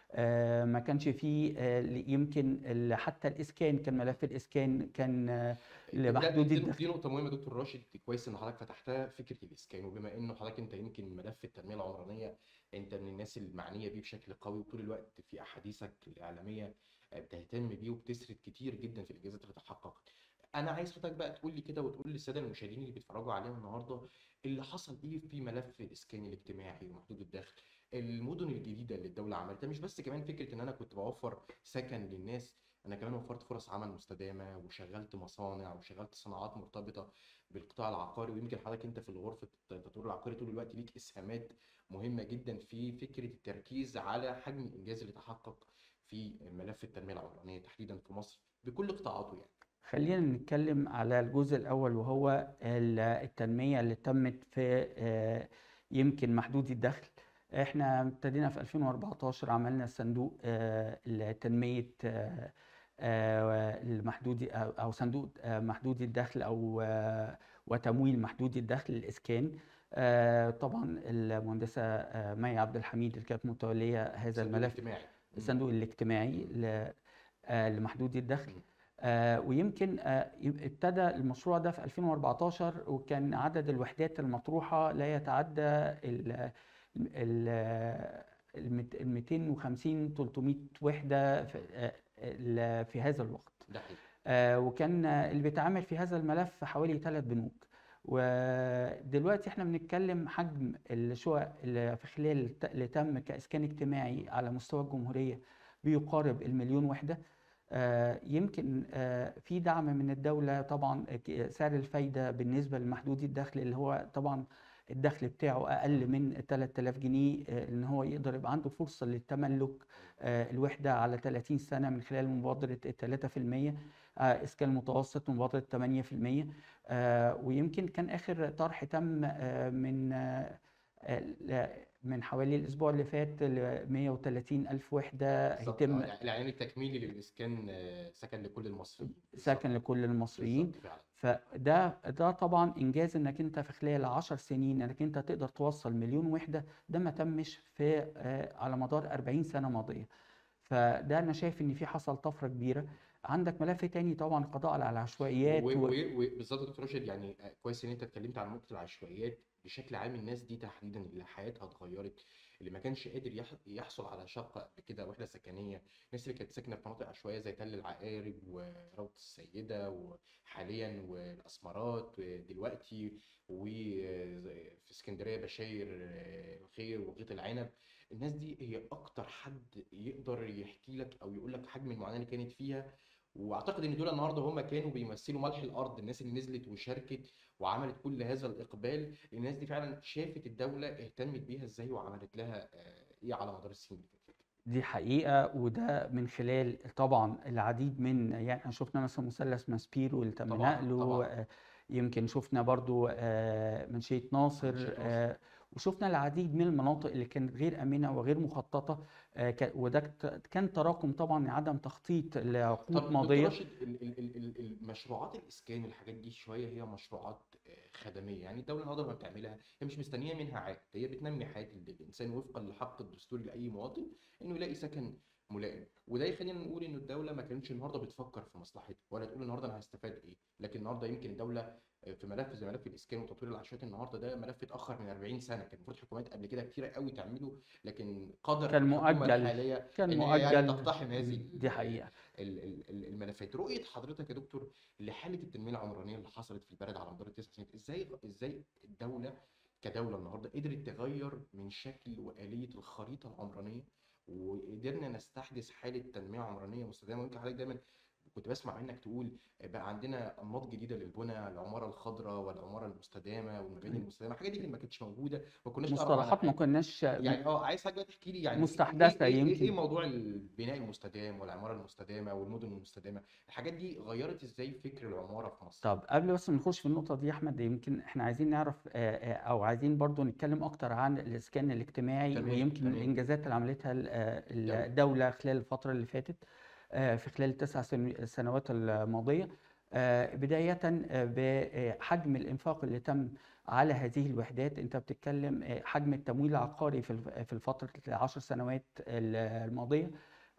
آه، ما كانش فيه آه، يمكن ال- حتى الاسكان كان ملف الاسكان كان آه، لا لمحدود دي, الدخل دي نقطة مهمة يا دكتور راشد كويس إن حضرتك فتحتها فكرة الإسكان وبما إنه حضرتك أنت يمكن ملف التنمية العمرانية أنت من الناس المعنية بيه بشكل قوي وطول الوقت في أحاديثك الإعلامية بتهتم بيه وبتسرد كتير جدا في الإنجازات اللي تحققت. أنا عايز حضرتك بقى تقول لي كده وتقول للسادة المشاهدين اللي بيتفرجوا علينا النهاردة اللي حصل إيه في ملف الإسكان الاجتماعي ومحدود الدخل. المدن الجديدة اللي الدولة عملتها مش بس كمان فكرة إن أنا كنت بوفر سكن للناس انا كمان وفرت فرص عمل مستدامه وشغلت مصانع وشغلت صناعات مرتبطه بالقطاع العقاري ويمكن حضرتك انت في غرفه التطوير العقاري طول الوقت ليك اسهامات مهمه جدا في فكره التركيز على حجم الانجاز اللي تحقق في ملف التنميه العمرانيه تحديدا في مصر بكل قطاعاته يعني خلينا نتكلم على الجزء الأول وهو ال- التنمية اللي تمت في آه، يمكن محدود الدخل احنا ابتدينا في 2014 عملنا صندوق آه، لتنمية آه، آه، المحدود أو أو صندوق آه، محدود الدخل أو آه، وتمويل محدود الدخل الإسكان آه، طبعا المهندسة آه، مي عبد الحميد اللي كانت متولية هذا الصندوق الملف الاجتماعي مم. الصندوق الاجتماعي ل- آه، لمحدود الدخل مم. آه، ويمكن آه، يب- ابتدى المشروع ده في 2014 وكان عدد الوحدات المطروحة لا يتعدى ال ال ال 250 300 وحدة في آه، ال- في هذا الوقت ده حقيقي آه، وكان اللي بيتعامل في هذا الملف حوالي ثلاث بنوك ودلوقتي احنا بنتكلم حجم الشقق اللي في خلال الت- اللي تم كإسكان اجتماعي على مستوى الجمهورية بيقارب المليون وحدة آه، يمكن آه، في دعم من الدولة طبعا ك- سعر الفايدة بالنسبة لمحدود الدخل اللي هو طبعا الدخل بتاعه أقل من 3000 جنيه آه، إن هو يقدر يبقى عنده فرصة للتملك آه، الوحدة على 30 سنة من خلال مبادرة 3% آه، إسكان متوسط مبادرة 8% آه، ويمكن كان آخر طرح تم آه، من آه، آه، ل- من حوالي الأسبوع اللي فات ل 130 ألف وحدة بالظبط هيتم اه يعني الاعلان التكميلي للاسكان آه، سكن لكل المصريين بالظبط سكن لكل المصريين بالظبط فعلا فده ده طبعا انجاز انك انت في خلال 10 سنين انك انت تقدر توصل مليون وحده ده ما تمش في آه، على مدار 40 سنه ماضيه فده انا شايف ان في حصل طفره كبيره عندك ملف تاني طبعا القضاء على العشوائيات و... وبالظبط يا دكتور راشد يعني آه، كويس ان انت اتكلمت عن نقطه العشوائيات بشكل عام الناس دي تحديدا اللي حياتها اتغيرت اللي ما كانش قادر يح- يحصل على شقه قبل كده وحده سكنيه الناس اللي كانت ساكنه في مناطق عشوائيه زي تل العقارب وروضه السيده وحاليا والاسمرات دلوقتي وفي اسكندريه بشاير آه، الخير وغيط العنب الناس دي هي اكتر حد يقدر يحكي لك او يقول لك حجم المعاناه اللي كانت فيها واعتقد ان دول النهارده هم كانوا بيمثلوا ملح الارض الناس اللي نزلت وشاركت وعملت كل هذا الاقبال الناس دي فعلا شافت الدوله اهتمت بيها ازاي وعملت لها آه، ايه على مدار السنين اللي فاتت دي حقيقة وده من خلال طبعا العديد من يعني احنا شفنا مثلا مثلث ماسبيرو اللي تم طبعا نقله طبعا آه، يمكن شفنا برضو آه، منشية ناصر منشية ناصر آه، وشفنا العديد من المناطق اللي كانت غير آمنة وغير مخططة آه، ك- وده ك- كان تراكم طبعا عدم تخطيط لعقود طب دكتور ماضية راشد ال- ال- ال- ال- المشروعات الاسكان والحاجات دي شويه هي مشروعات آه، خدميه يعني الدوله النهارده لما بتعملها هي مش مستنيه منها عائد هي بتنمي حياه ال- الانسان وفقا للحق الدستوري لاي مواطن انه يلاقي سكن ملائم وده يخلينا نقول ان الدوله ما كانتش النهارده بتفكر في مصلحتها ولا تقول النهارده انا هستفاد ايه لكن النهارده يمكن الدوله آه، في ملف زي ملف الاسكان وتطوير العشوائيات النهارده ده ملف اتاخر من 40 سنه كان المفروض حكومات قبل كده كتيره قوي تعمله لكن قدر كان الحكومه مؤجل الحاليه كان ان هي يعني مؤجل تقتحم هذه ال- دي حقيقة ال- ال- ال- الملفات رؤيه حضرتك يا دكتور لحاله التنميه العمرانيه اللي حصلت في البلد على مدار التسع سنين ازاي ازاي الدوله كدوله النهارده قدرت تغير من شكل واليه الخريطه العمرانيه وقدرنا نستحدث حاله تنميه عمرانيه مستدامه ويمكن حضرتك دايما كنت بسمع منك تقول بقى عندنا انماط جديده للبنى العماره الخضراء والعماره المستدامه والمباني المستدامه الحاجات دي كانت ما كانتش موجوده ما كناش نعرف عنها مصطلحات ما حاجه كناش يعني اه عايز حضرتك بقى تحكي لي يعني ايه ايه مستحدثة ايه ايه إيه يمكن موضوع البناء المستدام والعماره المستدامه والمدن المستدامه الحاجات دي غيرت ازاي فكر العماره في مصر طب قبل بس ما نخش في النقطة دي يا أحمد يمكن إحنا عايزين نعرف آه، آه، أو عايزين برضو نتكلم أكتر عن الإسكان الاجتماعي تمام ويمكن تمام الإنجازات اللي عملتها ال- آه، الدوله الدولة خلال الفترة اللي فاتت آه، في خلال التسع سن- سنوات الماضية آه، بداية آه، بحجم الإنفاق اللي تم على هذه الوحدات أنت بتتكلم آه، حجم التمويل العقاري في الف- في الفترة العشر سنوات ال- الماضية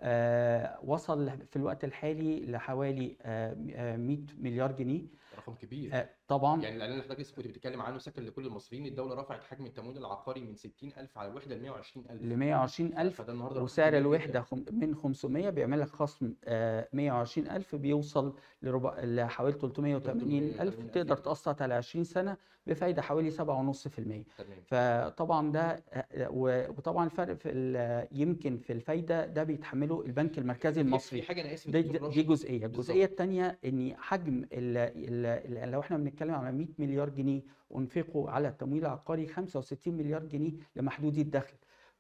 آه، وصل في الوقت الحالي لحوالي آه، آه، 100 مليار جنيه رقم كبير آه، طبعا يعني الاعلان اللي حضرتك لسه كنت بتتكلم عنه سكن لكل المصريين الدوله رفعت حجم التمويل العقاري من 60000 على الوحده ل 120000 ل 120 ألف فده النهارده رقم وسعر كبير الوحدة جدا خم- من 500 بيعمل لك خصم آه، 120 ألف بيوصل لربع لحوالي 380 ألف 380 تقدر ألف. تقسط على 20 سنة بفايدة حوالي 7.5% تمام فطبعا ده آه، و- وطبعا الفرق في ال- يمكن في الفايدة ده بيتحمله البنك المركزي في- المصري في حاجه انا اسف دي, دكتور دي راشد جزئيه بالظبط الجزئيه الثانيه ان حجم ال ال ال لو احنا بنتكلم على 100 مليار جنيه انفقوا على التمويل العقاري 65 مليار جنيه لمحدودي الدخل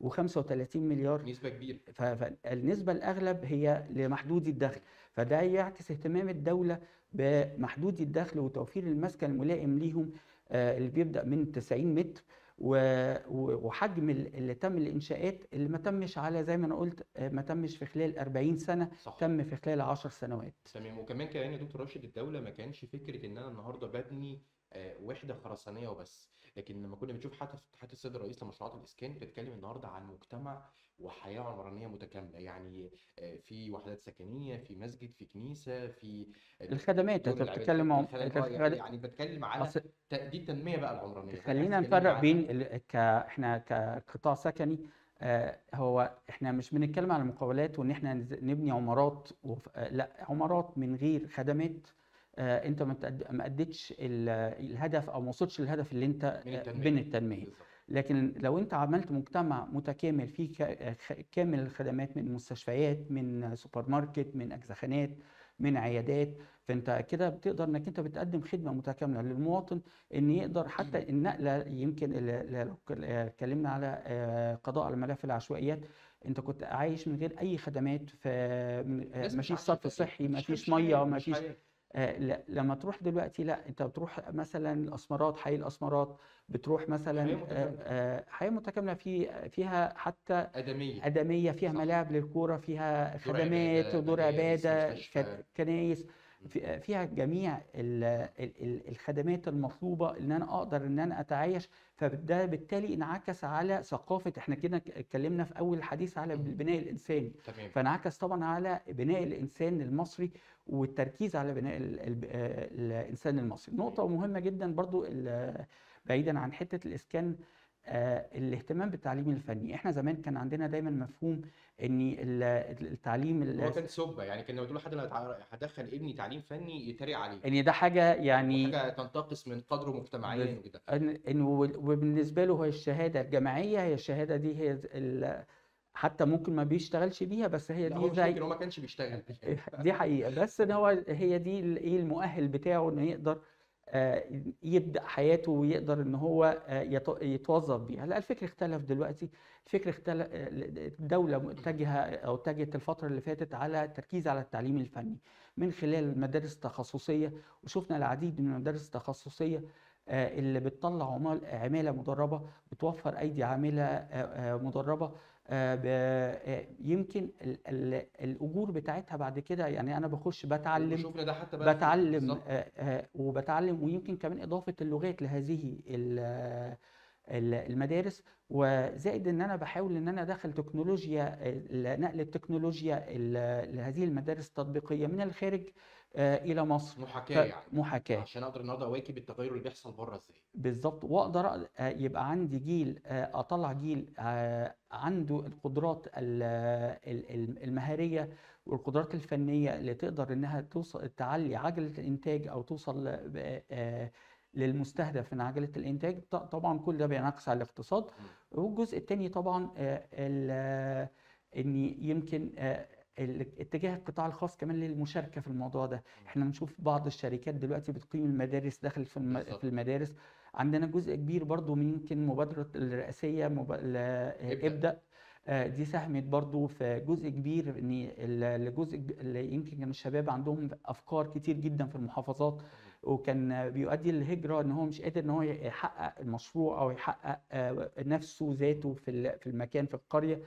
و35 مليار نسبه كبيره ف- فالنسبه الاغلب هي لمحدودي الدخل فده يعكس اهتمام الدوله بمحدودي الدخل وتوفير المسكن الملائم ليهم آه، اللي بيبدا من 90 متر و- و- وحجم ال- اللي تم الانشاءات اللي ما تمش على زي ما انا قلت آه، ما تمش في خلال 40 سنه صح تم في خلال 10 سنوات تمام وكمان كمان يا دكتور راشد الدوله ما كانش فكره ان انا النهارده ببني آه، وحده خرسانيه وبس لكن لما كنا بنشوف حتى في اتحاد السيد الرئيس لمشروعات الاسكان بتتكلم النهارده عن مجتمع وحياه عمرانيه متكامله يعني آه، في وحدات سكنيه في مسجد في كنيسه في الخدمات دور انت العبادة بتتكلم عن الخدمات آه، يعني الخد- يعني بتكلم على أصل ت- دي التنميه بقى العمرانيه فأنا خلينا عايز تكلمني نفرق بين عنها ال... ك... احنا كقطاع سكني آه، هو احنا مش بنتكلم على المقاولات وان احنا نز- نبني عمارات وف... آه، لا عمارات من غير خدمات آه، انت ما تأد- ما اديتش ال- الهدف او ما وصلتش للهدف اللي انت من آه، التنميه بين التنميه بالظبط لكن لو انت عملت مجتمع متكامل فيه ك- خ- كامل الخدمات من مستشفيات من سوبر ماركت من اجزخانات من عيادات فانت كده بتقدر انك انت بتقدم خدمه متكامله للمواطن ان يقدر حتى النقله يمكن ال- ال- لو ك- اتكلمنا على آه، قضاء على ملف العشوائيات انت كنت عايش من غير اي خدمات في من- آه، الناس مش مفيش عايشه صرف تقريبا صحي مفيش مفيش مش ميه حياه مش مفيش حياه آه، لا لما تروح دلوقتي لا انت بتروح مثلا الاسمرات حي الاسمرات بتروح حياه مثلا آه، متكامله آه، حياه متكامله في فيها حتى ادميه ادميه فيها صح ملاعب للكوره فيها دور خدمات عباده ودور مدارس عباده مستشفى كت- كنايس في- فيها جميع ال- ال- ال- الخدمات المطلوبه ان انا اقدر ان انا اتعايش فده بالتالي انعكس على ثقافه احنا كده ك- اتكلمنا في اول الحديث على مم. البناء الانساني تمام فانعكس طبعا على بناء الانسان المصري والتركيز على بناء ال- ال- آه، الانسان المصري نقطه مهمه جدا برضو ال- بعيدا عن حته الاسكان آه، الاهتمام بالتعليم الفني احنا زمان كان عندنا دايما مفهوم ان ال- التعليم هو ال- كان سبه يعني كان لما تقول لحد انا هتع- هدخل ابني تعليم فني يتريق عليه ان ده حاجه يعني وحاجه تنتقص من قدره مجتمعيا بز- وكده ان إن وال- وبالنسبه له هي الشهاده الجامعيه هي الشهاده دي هي ال- حتى ممكن ما بيشتغلش بيها بس هي لا دي هو مش زي ممكن هو ما كانش بيشتغل دي حقيقة بس ان هو هي دي ال- ايه المؤهل بتاعه انه يقدر آه، يبدأ حياته ويقدر ان هو آه، يت- يتوظف بيها لا الفكر اختلف دلوقتي الفكر اختلف الدولة متجهة او اتجهت الفترة اللي فاتت على التركيز على التعليم الفني من خلال المدارس التخصصية وشفنا العديد من المدارس التخصصية آه، اللي بتطلع عمال عمالة مدربة بتوفر أيدي عاملة آه، آه، مدربة آه، ب- آه، يمكن ال- ال- الأجور بتاعتها بعد كده يعني أنا بخش بتعلم وشوفنا ده حتى بقى في بتعلم بالظبط آه، آه، وبتعلم ويمكن كمان إضافة اللغات لهذه ال- ال- المدارس وزائد ان انا بحاول ان انا ادخل تكنولوجيا ال- نقل التكنولوجيا ال- لهذه المدارس التطبيقيه من الخارج آه، الى مصر محاكاه يعني فمحاكاه عشان اقدر النهارده اواكب التغير اللي بيحصل بره ازاي بالظبط واقدر أ- آه، يبقى عندي جيل آه، اطلع جيل آه، عنده القدرات ال- ال- ال- المهاريه والقدرات الفنيه اللي تقدر انها توصل تعلي عجله الانتاج او توصل ل- آه، للمستهدف من عجله الانتاج ط- طبعا كل ده بينعكس على الاقتصاد مم. والجزء الثاني طبعا آه، ال- آه، ان يمكن آه، ال- اتجاه القطاع الخاص كمان للمشاركه في الموضوع ده احنا بنشوف بعض الشركات دلوقتي بتقيم المدارس داخل في الم- بالظبط في المدارس عندنا جزء كبير برضو من يمكن مبادرة الرئاسية مب... ل- ابدأ. ابدأ آه، دي ساهمت برضو في جزء كبير ان ال- الجزء الج- اللي يمكن كان الشباب عندهم افكار كتير جدا في المحافظات وكان بيؤدي للهجرة ان هو مش قادر ان هو يحقق المشروع او يحقق آه، نفسه ذاته في ال- في المكان في القرية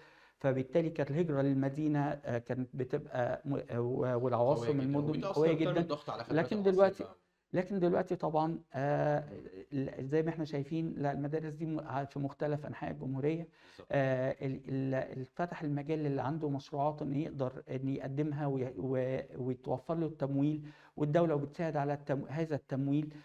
فبالتالي كانت الهجرة للمدينة آه، كانت بتبقى م- آه، و- قوية والعواصم جدا المدن وبتأثر قوية بتعمل جدا ضغط على خدمات لكن العاصمة دلوقتي لكن دلوقتي طبعا آه، ال- زي ما احنا شايفين لا المدارس دي م- في مختلف انحاء الجمهوريه بالظبط آه، ال- ال- ال- فتح المجال اللي عنده مشروعات انه يقدر ان يقدمها وي- و- ويتوفر له التمويل والدوله بتساعد على التم- هذا التمويل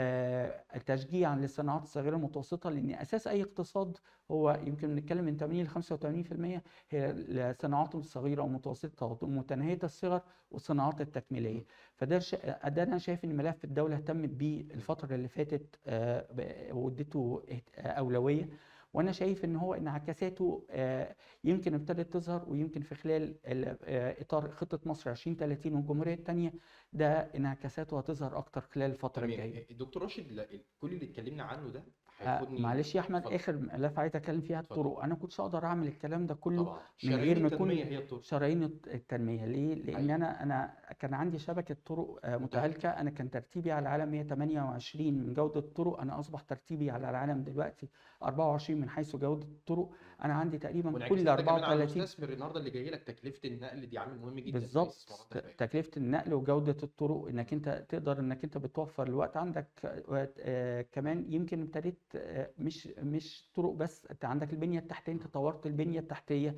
آه، تشجيعا للصناعات الصغيره والمتوسطه لان اساس اي اقتصاد هو يمكن بنتكلم من 80 ل 85% هي الصناعات الصغيره والمتوسطه ومتناهيه الصغر والصناعات التكميليه فده ش... ده انا شايف ان ملف الدوله اهتمت بيه الفتره اللي فاتت آه، ب- واديته اهت- آه، اولويه وانا شايف ان هو انعكاساته آه، يمكن ابتدت تظهر ويمكن في خلال ال- آه، اطار خطه مصر 2030 والجمهوريه الثانيه ده انعكاساته هتظهر اكتر خلال الفتره تمام الجايه دكتور راشد لا، كل اللي اتكلمنا عنه ده آه، هياخدني معلش يا احمد اتفضل اخر ملف عايز اتكلم فيها اتفضل الطرق انا كنتش اقدر اعمل الكلام ده كله طبعا من شرايين غير ما يكون التنمية هي الطرق شرايين الت- التنميه ليه لان ايوه انا انا كان عندي شبكه طرق آه، متهالكة متهالكه انا كان ترتيبي على العالم 128 من جوده الطرق انا اصبح ترتيبي على العالم دلوقتي 24 من حيث جوده الطرق انا عندي تقريبا كل وانعكاس ده كمان على 34 المستثمر النهارده اللي جاي لك تكلفة النقل دي عامل مهم جدا في بالظبط الاستثمارات ت- النقلية تكلفة النقل وجودة الطرق انك انت تقدر انك انت بتوفر الوقت عندك آه، آه، كمان يمكن ابتديت آه، مش مش طرق بس انت عندك البنية التحتية انت طورت البنية التحتية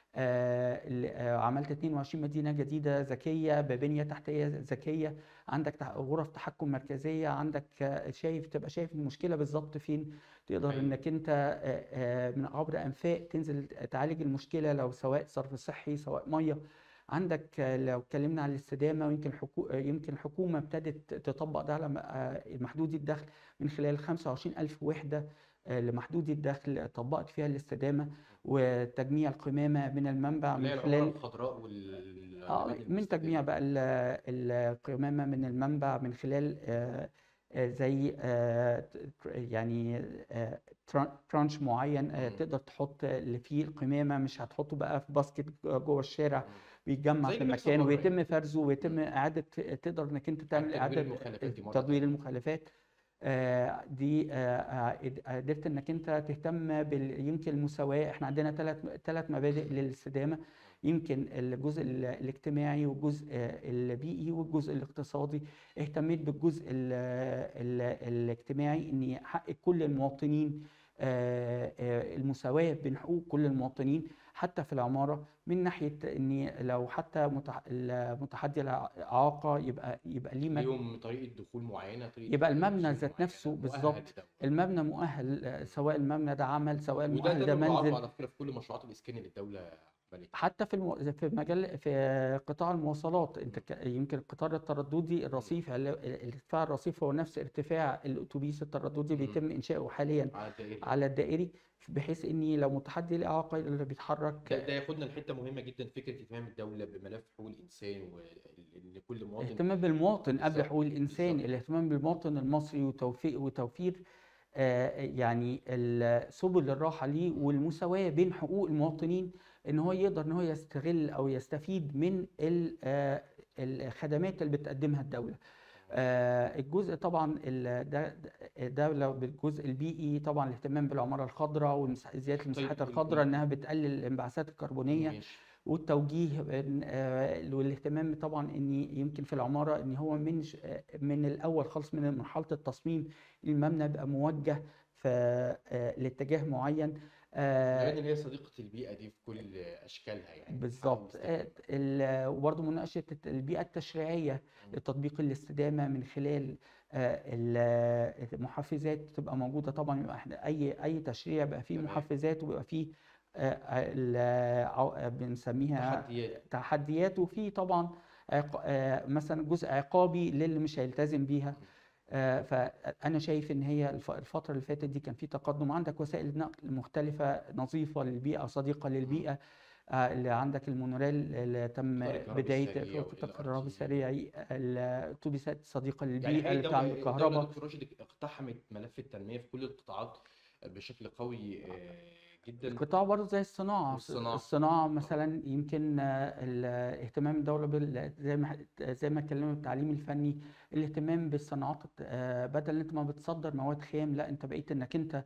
آه، ال- آه، عملت 22 مدينة جديدة ذكية ببنية تحتية ذكية عندك تح- غرف تحكم مركزية عندك آه، شايف تبقى شايف المشكلة بالظبط فين تقدر ايوه انك انت آه، آه، من عبر انفاق تنزل تعالج المشكلة لو سواء صرف صحي سواء مية عندك آه، لو اتكلمنا عن الاستدامة ويمكن حكو... آه، يمكن الحكومة ابتدت تطبق ده على م- آه، محدودي الدخل من خلال 25 ألف وحدة آه، لمحدودي الدخل طبقت فيها الاستدامة وتجميع القمامة من المنبع اللي من هي العملة خلال الخضراء اه والعلامات من تجميع المستدامة بقى ال- القمامة من المنبع من خلال آه، آه، زي آه، ت- ت- يعني آه، تران- ترانش معين آه، مم. تقدر تحط اللي فيه القمامة مش هتحطه بقى في باسكت جوه الشارع مم. بيتجمع زي في اللي بيحصل مكان بره يعني ويتم فرزه ويتم مم. إعادة تقدر إنك أنت تعمل عن تدوير إعادة المخالفات دي مرة تدوير تانية المخالفات آه، دي آه، آه، قدرت انك انت تهتم بال يمكن المساواة احنا عندنا ثلاث ثلاث مبادئ للاستدامة يمكن الجزء ال- الاجتماعي والجزء آه، البيئي والجزء الاقتصادي اهتميت بالجزء ال ال الاجتماعي ان حق كل المواطنين آه، آه، المساواة بين حقوق كل المواطنين حتى في العمارة من ناحية ان لو حتى متح- المتحدي الإعاقة يبقى يبقى ليه مك- ليهم طريقة دخول معينة طريقة يبقى دخول المبنى وصول ذات معينة نفسه مؤهل بالظبط لده المبنى مؤهل آه، سواء المبنى ده عمل سواء وده المؤهل ده ده بنراعاه منزل على فكرة في كل مشروعات الإسكان اللي الدولة عملتها حتى في المو... في مجال في قطاع المواصلات انت ك... يمكن القطار الترددي مم. الرصيف ال- ارتفاع الرصيف هو نفس ارتفاع الاتوبيس الترددي مم. بيتم انشاؤه حاليا على الدائري على الدائري بحيث اني لو متحدي الاعاقه اللي ده بيتحرك ده ياخدنا لحته مهمه جدا فكره اهتمام الدوله بملف حقوق الانسان وان كل مواطن الاهتمام بالمواطن قبل بالظبط حقوق الانسان بالظبط الاهتمام بالمواطن المصري وتوفيق وتوفير آه، يعني ال- سبل الراحه ليه والمساواه بين حقوق المواطنين ان هو يقدر ان هو يستغل او يستفيد من ال- آه، الخدمات اللي بتقدمها الدوله آه، الجزء طبعا ال- ده ده لو بالجزء البيئي طبعا الاهتمام بالعماره الخضراء وزياده المساحات طيب الخضراء انها بتقلل الانبعاثات الكربونيه ماشي والتوجيه بإن- آه، والاهتمام طبعا ان يمكن في العماره ان هو من ش- آه، من الاول خالص من مرحله التصميم المبنى يبقى موجه في آه، لاتجاه معين آه، كمان اللي هي صديقه البيئه دي في كل اشكالها يعني بتحاول بالظبط آه، تستفيد ال- وبرضه مناقشه البيئه التشريعيه مم. لتطبيق الاستدامه من خلال آه، ال- المحفزات تبقى موجوده طبعا يبقى احنا اي اي تشريع بقى فيه تمام محفزات وبيبقى فيه آه، ال- عو- بنسميها تحديات تحديات وفي طبعا عق- آه، مثلا جزء عقابي للي مش هيلتزم بيها مم. آه، فأنا شايف إن هي الف- الفترة اللي فاتت دي كان في تقدم عندك وسائل نقل مختلفة نظيفة للبيئة صديقة مم. للبيئة آه، اللي عندك المونوريل اللي تم قطار الكهرباء بداية السريع قطار الكهرباء والال ار تي السريعي الأتوبيسات الصديقة يعني للبيئة هي اللي بتعمل الدوله الدوله بالكهرباء دكتور راشد اقتحمت ملف التنميه في كل القطاعات بشكل قوي آه، جدا القطاع برضه زي الصناعة والصناعه الصناعة طبعا مثلا يمكن آه، ال- اهتمام الدولة بال زي ما زي ما اتكلمنا بالتعليم الفني الاهتمام بالصناعات الت- آه، بدل انت ما بتصدر مواد خام لا انت بقيت انك انت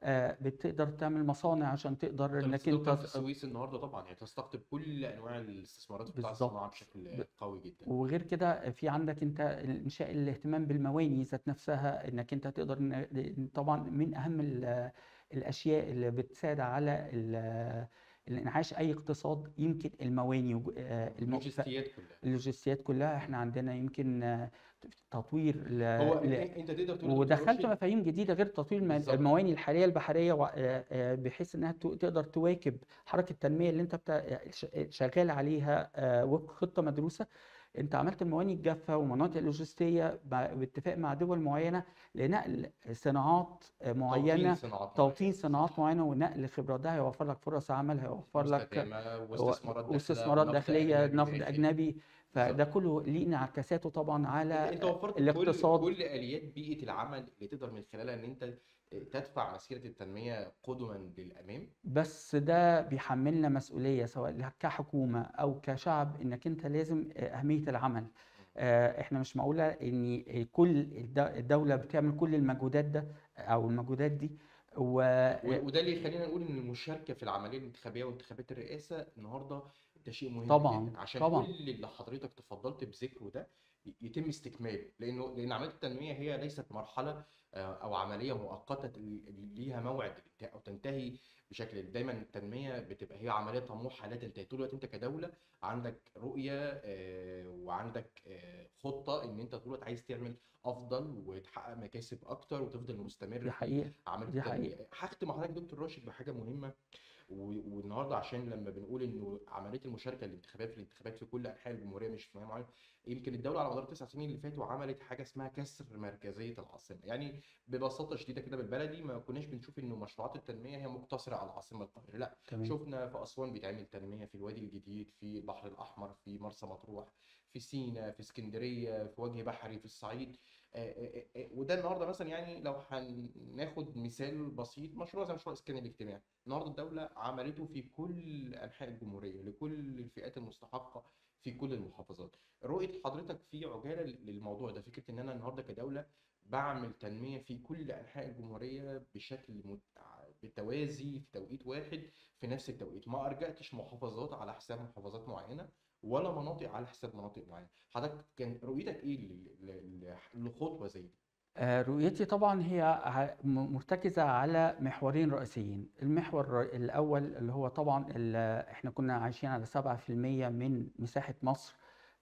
آه، بتقدر تعمل مصانع عشان تقدر انت انك الاستثمار انت بتاع في السويس النهارده طبعا هي تستقطب كل انواع الاستثمارات بتاع الصناعه بالظبط بشكل قوي جدا وغير كده في عندك انت انشاء الاهتمام بالمواني ذات نفسها انك انت تقدر إن- طبعا من اهم ال- الاشياء اللي بتساعد على ال- الانعاش اي اقتصاد يمكن المواني وج- آه، الم- ف- اللوجستيات كلها اللوجستيات كلها احنا عندنا يمكن آه، تطوير ل... هو ل... انت انت تقدر تقول يا دكتور ودخلت راشد مفاهيم جديده غير تطوير الم- بالظبط المواني الحاليه البحريه وع- آه، آه، بحيث انها تو- تقدر تواكب حركه التنميه اللي انت بتا... ش- شغال عليها آه، وفق خطه مدروسه انت عملت المواني الجافه ومناطق لوجستيه ب- باتفاق مع دول معينه لنقل صناعات آه، توطين معينه صناعات معينه توطين صناعات صح معينه ونقل خبرات ده هيوفر لك فرص عمل هيوفر لك مستدامه و- واستثمارات داخله واستثمارات ونقد داخليه اجنبي نقد داخل اجنبي فده بالظبط كله ليه انعكاساته طبعا انت على انت وفرت كل الاقتصاد كل اليات بيئه العمل اللي تقدر من خلالها ان انت تدفع مسيره التنميه قدما للامام بس ده بيحملنا مسؤولية سواء كحكومة أو كشعب إنك أنت لازم آه، أهمية العمل آه، إحنا مش معقولة إن كل الد- الدولة بتعمل كل المجهودات ده أو المجهودات دي و و- وده اللي يخلينا نقول ان المشاركه في العمليه الانتخابيه وانتخابات الرئاسه النهارده ده شيء مهم طبعا جدا عشان طبعا كل اللي حضرتك تفضلت بذكره ده ي- يتم استكماله لانه لان عمليه التنميه هي ليست مرحله آه، او عمليه مؤقته ال- اللي ليها موعد الانتهاء او تنتهي بشكل دايما التنميه بتبقى هي عمليه طموحه لا تنتهي طول الوقت انت كدوله عندك رؤيه آه، وعندك آه، خطه ان انت طول الوقت عايز تعمل افضل وتحقق مكاسب اكتر وتفضل مستمر دي في حقيقة عمليه دي حقيقة التنميه هختم مع حضرتك دكتور راشد بحاجه مهمه و- والنهارده عشان لما بنقول انه عمليه المشاركه الانتخابات في الانتخابات في كل انحاء الجمهوريه مش في مكان معين يمكن الدوله على مدار التسع سنين اللي فاتوا عملت حاجه اسمها كسر مركزيه العاصمه يعني ببساطه شديده كده بالبلدي ما كناش بنشوف انه مشروعات التنميه هي مقتصره على العاصمه القاهره لا تمام شفنا في اسوان بيتعمل تنميه في الوادي الجديد في البحر الاحمر في مرسى مطروح في سينا في اسكندريه في وجه بحري في الصعيد آه، آه، آه، وده النهارده مثلا يعني لو هناخد مثال بسيط مشروع زي مشروع الاسكان الاجتماعي النهارده الدوله عملته في كل انحاء الجمهوريه لكل الفئات المستحقه في كل المحافظات رؤيه حضرتك في عجاله للموضوع ده فكره ان انا النهارده كدوله بعمل تنميه في كل انحاء الجمهوريه بشكل مت... بالتوازي في توقيت واحد في نفس التوقيت ما ارجعتش محافظات على حساب محافظات معينه ولا مناطق على حساب مناطق معينه حضرتك كان رؤيتك ايه ل- ل- ل- لخطوه زي دي آه، رؤيتي طبعا هي ع- م- مرتكزة على محورين رئيسيين المحور الر- الأول اللي هو طبعا ال- احنا كنا عايشين على 7% من مساحة مصر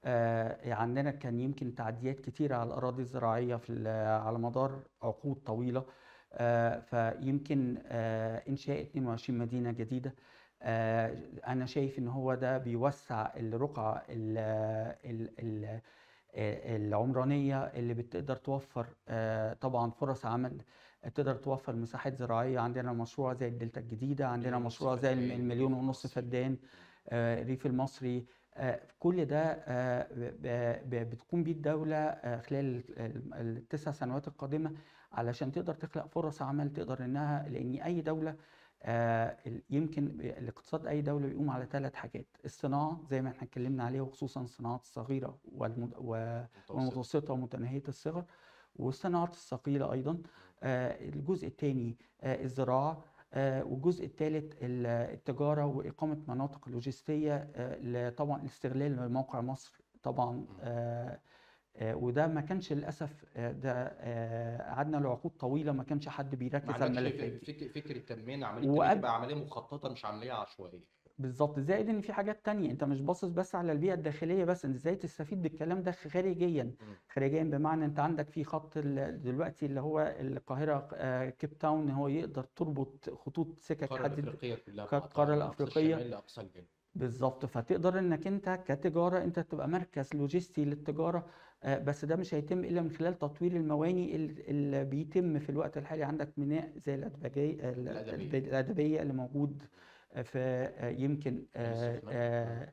آه، عندنا كان يمكن تعديات كتيرة على الأراضي الزراعية في ال- على مدار عقود طويلة آه، فيمكن آه، إنشاء 22 مدينة جديدة آه، أنا شايف إن هو ده بيوسع الرقعة ال- ال- ال- آه، العمرانية اللي بتقدر توفر آه، طبعا فرص عمل تقدر توفر مساحات زراعية عندنا مشروع زي الدلتا الجديدة عندنا مليون ونص مشروع زي الم- فدان المليون الريف ونص المصري فدان آه، الريف المصري آه، كل ده آه، ب- ب- بتقوم بيه الدولة آه، خلال ال- ال- التسع سنوات القادمة علشان تقدر تخلق فرص عمل تقدر انها لان اي دولة آه، ال- يمكن الاقتصاد اي دولة بيقوم على ثلاث حاجات الصناعة زي ما احنا اتكلمنا عليه وخصوصا الصناعات الصغيرة والمد- و- متوسط والمتوسطة ومتناهية الصغر والصناعات الثقيلة أيضا آه، الجزء الثاني الزراعة آه، والجزء الثالث التجارة وإقامة مناطق لوجستية آه، ل- طبعا الاستغلال لموقع مصر طبعا مم. آه، آه، وده ما كانش للأسف آه، ده آه، قعدنا لعقود طويلة ما كانش حد ما بيركز على عندكش الملفات ف- دي فكر فكر التنميه ان عمليه التنميه وقبل تبقى عمليه مخططه مش عمليه عشوائيه بالظبط زائد ان في حاجات تانية انت مش باصص بس على البيئة الداخلية بس انت ازاي تستفيد بالكلام ده خارجيا مم. خارجيا بمعنى انت عندك في خط ال- دلوقتي اللي هو القاهرة آه، كيب تاون هو يقدر تربط خطوط سكك القاره حديد الافريقيه كلها القارة بقطعها من اقصى الأفريقية الشمال لاقصى الجنوب بالظبط فتقدر انك انت كتجارة انت تبقى مركز لوجستي للتجارة آه، بس ده مش هيتم الا من خلال تطوير المواني ال- اللي بيتم في الوقت الحالي عندك ميناء زي الأدبجية الادبيه الأدبية اللي موجود آه، في آه، يمكن عين آه، السخنه آه،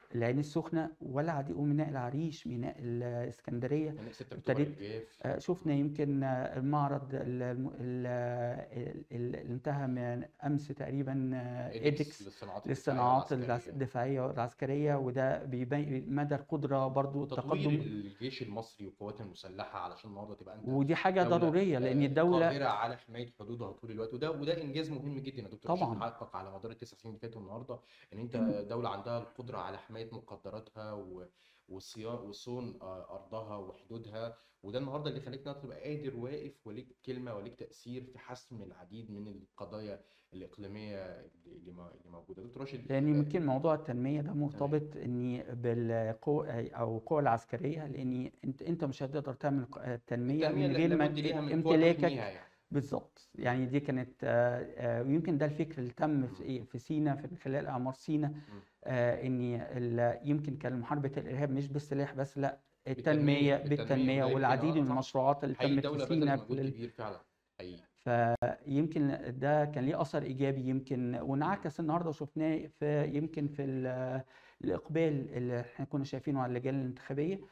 العين السخنه ولا عديد وميناء العريش ميناء الاسكندريه يعني 6 اكتوبر ابتديت الجاف آه، شفنا يمكن آه، المعرض ال- الم- ال- ال- اللي انتهى من امس تقريبا آه، ايدكس للصناعات للصناعات الدفاعية العس- والعسكرية. الدفاعيه والعسكريه وده بيبين مدى القدره برضو تطوير التقدم الجيش المصري والقوات المسلحه علشان النهارده تبقى انت ودي حاجه دولة ضروريه لان آه، الدوله قادرة على حماية حدودها طول الوقت وده وده إنجاز مهم جدا يا دكتور طبعاً. رشيد حقق على مدار التسع سنين اللي فاتوا النهارده إن أنت إن- دولة عندها القدرة على حماية مقدراتها و وصيا- وصون آه، أرضها وحدودها وده النهارده اللي خليك إنك تبقى قادر واقف وليك كلمة وليك تأثير في حسم العديد من القضايا الإقليمية اللي اللي مو- اللي موجودة دكتور راشد لان آه، يمكن موضوع التنميه ده مرتبط اني بالقوة او القوى العسكريه لان انت انت مش هتقدر تعمل ق- التنميه التنمية من لا- غير ما لابد ليها من قوى امتلاكك تحميها يعني بالظبط يعني دي كانت آه، آه، ويمكن ده الفكر اللي تم في في سينا في خلال اعمار سينا آه، ان ال- يمكن كان محاربه الارهاب مش بالسلاح بس لا بالتنمية التنميه بالتنمية بالتنميه وده يمكن والعديد اه من صح المشروعات اللي حقيقي تمت في الدولة سينا بذلت مجهود خلال كبير فعلا حقيقي فيمكن ده كان ليه اثر ايجابي يمكن وانعكس النهارده وشفناه في يمكن في ال- الاقبال اللي احنا كنا شايفينه على اللجان الانتخابيه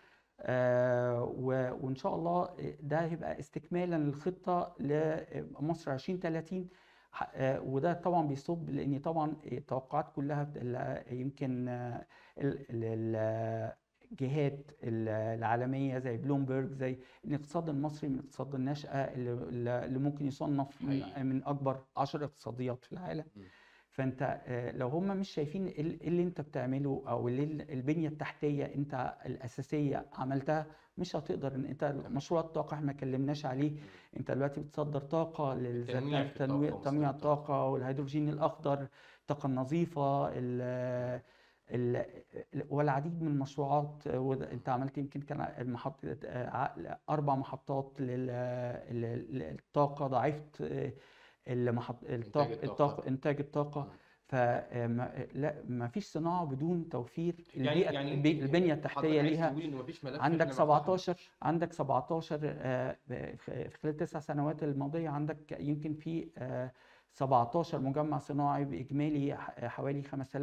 آه، و- وان شاء الله ده هيبقى استكمالا للخطه لمصر 2030 ح- آه، وده طبعا بيصب لان طبعا التوقعات كلها بت- ال- يمكن آه، ال- ال- الجهات ال- العالميه زي بلومبرج زي ان الاقتصاد المصري من الاقتصاد الناشئه اللي اللي ممكن يصنف من حقيقي من اكبر عشر اقتصاديات في العالم مم. فانت آه، لو هم مش شايفين ايه ال- إيه اللي انت بتعمله او اللي ال- البنيه التحتيه انت الاساسيه عملتها مش هتقدر ان انت تمام مشروع الطاقه احنا ما اتكلمناش عليه مم. انت دلوقتي بتصدر طاقه للذكاء التنويع في الطاقة تنويع ومصادر تنويع الطاقة الطاقه والهيدروجين الاخضر الطاقه النظيفه ال ال والعديد من المشروعات وده انت عملت يمكن كان المحطة اربع محطات لل- لل- للطاقه ضاعفت المحط إنتاج الطاقه الطاقة الطاقه انتاج الطاقه مم. فما لا ما فيش صناعه بدون توفير يعني البيئه يعني البي- يمكن البنيه حضرتك التحتيه عايز ليها تقول إن مفيش ملف عندك إحنا ما 17 فتحناهوش عندك 17 آه، في خلال التسع سنوات الماضيه عندك يمكن في آه، 17 مجمع صناعي باجمالي ح- حوالي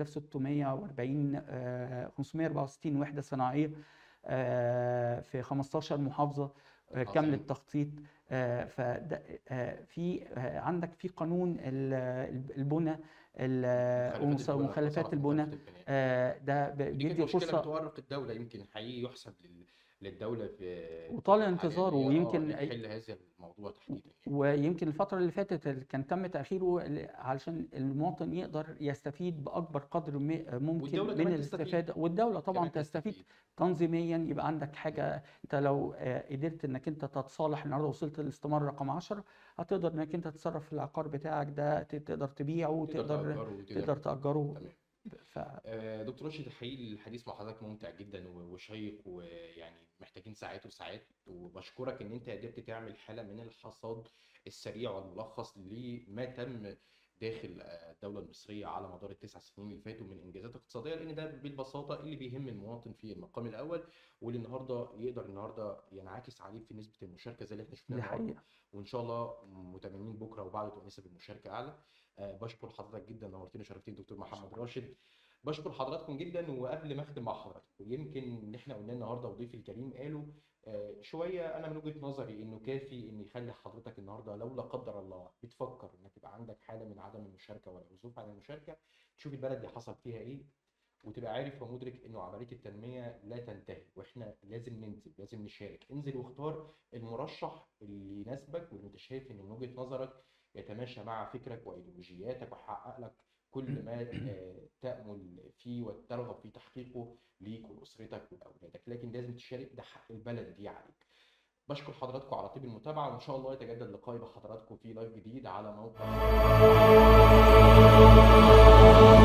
5640 آه، 564 وحده صناعيه آه، في 15 محافظه آه، كامل عظيم التخطيط آه، فده آه، في آه، عندك في قانون ال- البنى ال- مخالفات ومس- البناء ومخالفات وصرف البنى مخالفات البناء آه، ده ب- ودي كانت بيدي مشكلة فرصه بتؤرق الدولة يمكن حقيقي يحسب لل- للدولة في وطال الحاجة انتظاره اللي هي اه ويمكن اللي تحل هذا الموضوع تحديدا يعني ويمكن الفترة اللي فاتت اللي كان تم تأخيره ل- علشان المواطن يقدر يستفيد بأكبر قدر م- ممكن والدولة من كمان تستفيد الاستفادة والدولة طبعا كمان تستفيد تستفيد تنظيميا يبقى عندك حاجة انت لو آه، قدرت انك انت تتصالح النهارده وصلت للاستمارة رقم 10 هتقدر انك انت تتصرف في العقار بتاعك ده ت- تقدر تبيعه تقدر وتقدر تأجره وتقدر تقدر تأجره تمام ف آه، دكتور رشيد الحقيقي الحديث مع حضرتك ممتع جدا و- وشيق ويعني محتاجين ساعات وساعات وبشكرك ان انت قدرت تعمل حالة من الحصاد السريع والملخص لما تم داخل آه، الدولة المصرية على مدار التسع سنين اللي فاتوا من انجازات اقتصادية لان ده بالبساطة اللي بيهم المواطن في المقام الاول واللي النهارده يقدر النهارده ينعكس عليه في نسبة المشاركة زي اللي احنا شفناها دي النهارده حقيقة وان شاء الله متمنين بكره وبعده تبقى نسب المشاركه اعلى أه بشكر حضرتك جدا نورتني وشرفتني دكتور محمد راشد بشكر حضراتكم جدا وقبل ما اختم مع حضراتكم يمكن اللي احنا قلناه النهارده وضيفي الكريم قالوا آه، شويه انا من وجهه نظري انه كافي ان يخلي حضرتك النهارده لو لا قدر الله بتفكر انك يبقى عندك حاله من عدم المشاركه والعزوف عن المشاركه تشوف البلد دي حصل فيها ايه وتبقى عارف ومدرك انه عمليه التنميه لا تنتهي واحنا لازم ننزل لازم نشارك انزل واختار المرشح اللي يناسبك واللي انت شايف ان من وجهه نظرك يتماشى مع فكرك وايديولوجياتك ويحقق لك كل ما آه، تأمل فيه وترغب في تحقيقه ليك ولأسرتك ولأولادك لكن لازم تشارك ده حق البلد دي عليك بشكر حضراتكم على طيب المتابعة وإن شاء الله يتجدد لقائي بحضراتكم في لايف جديد على موقع